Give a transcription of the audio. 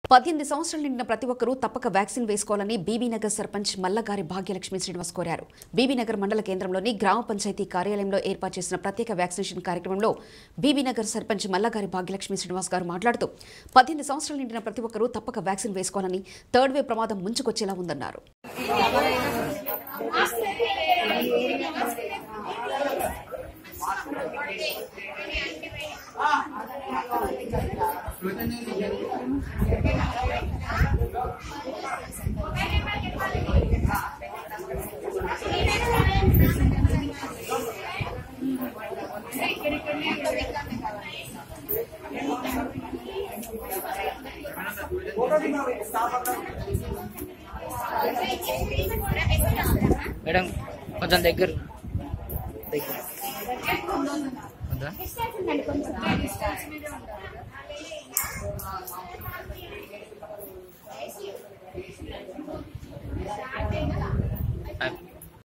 పద్దెనిమిది సంవత్సరాలు నిండిన ప్రతి ఒక్కరూ తప్పక వ్యాక్సిన్ వేసుకోవాలని బీబీనగర్ సర్పంచ్ మల్లగారి భాగ్యలక్ష్మి శ్రీనివాస్ కోరారు బీబీనగర్ మండల కేంద్రంలోని గ్రామ పంచాయతీ కార్యాలయంలో ఏర్పాటు చేసిన ప్రత్యేక వ్యాక్సినేషన్ కార్యక్రమంలో బీబీనగర్ సర్పంచ్ మల్లగారి భాగ్యలక్ష్మి శ్రీనివాస్ గారు మాట్లాడుతూ పద్దెనిమిది సంవత్సరాలు నిండిన ప్రతి ఒక్కరూ తప్పక వ్యాక్సిన్ వేసుకోవాలని థర్డ్ వేవ్ ప్రమాదం ముంచుకొచ్చేలా ఉందన్నారు మేడం కొంచెం దగ్గర దగ్గర వద్దా?